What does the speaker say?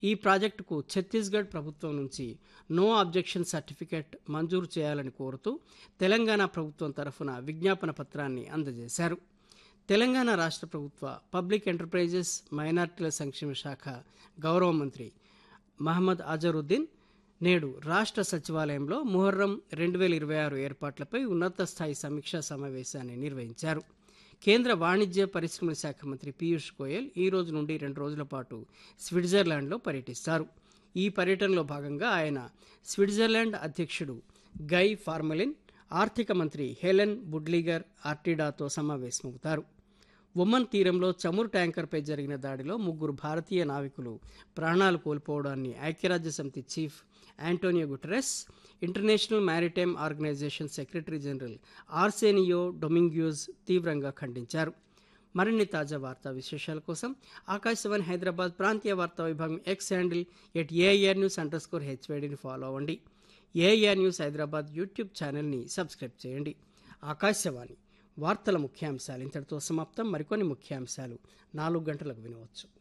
ఈ ప్రాజెక్టుకు ఛత్తీస్గఢ్ ప్రభుత్వం నుంచి నో అబ్జెక్షన్ సర్టిఫికెట్ మంజూరు చేయాలని కోరుతూ తెలంగాణ ప్రభుత్వం తరఫున విజ్ఞాపన పత్రాన్ని అందజేశారు తెలంగాణ రాష్ట్ర ప్రభుత్వ పబ్లిక్ ఎంటర్ప్రైజెస్ మైనార్టీల సంక్షేమ శాఖ గౌరవ మంత్రి మహమ్మద్ అజరుద్దీన్ నేడు రాష్ట్ర సచివాలయంలో ముహర్రం రెండు వేల ఇరవై ఆరు ఏర్పాట్లపై ఉన్నత స్థాయి సమీక్షా సమావేశాన్ని నిర్వహించారు కేంద్ర వాణిజ్య పరిశ్రమల శాఖ మంత్రి పీయూష్ గోయల్ ఈ రోజు నుండి రెండు రోజుల పాటు స్విట్జర్లాండ్లో పర్యటిస్తారు ఈ పర్యటనలో భాగంగా ఆయన స్విట్జర్లాండ్ అధ్యక్షుడు గై ఫార్మలిన్ ఆర్థిక మంత్రి హెలెన్ బుడ్లిగర్ ఆర్టిడాతో సమావేశమవుతారు ఒమన్ తీరంలో చమురు ట్యాంకర్పై జరిగిన దాడిలో ముగ్గురు భారతీయ నావికులు ప్రాణాలు కోల్పోవడాన్ని ఐక్యరాజ్య సమితి chief Antonio Guterres International Maritime Organization secretary general Arsenio Dominguez తీవ్రంగా ఖండించారు మరిన్ని తాజా వార్తా విశేషాల కోసం ఆకాశవాణి హైదరాబాద్ ప్రాంతీయ వార్తా విభాగం X handle at AIR news underscore హెచ్వైడిని ఫాలో అవ్వండి ఏఐఆర్ న్యూస్ హైదరాబాద్ యూట్యూబ్ ఛానల్ని సబ్స్క్రైబ్ చేయండి ఆకాశవాణి వార్తల ముఖ్యాంశాలు ఇంతటితో సమాప్తం మరికొన్ని ముఖ్యాంశాలు నాలుగు గంటలకు వినవచ్చు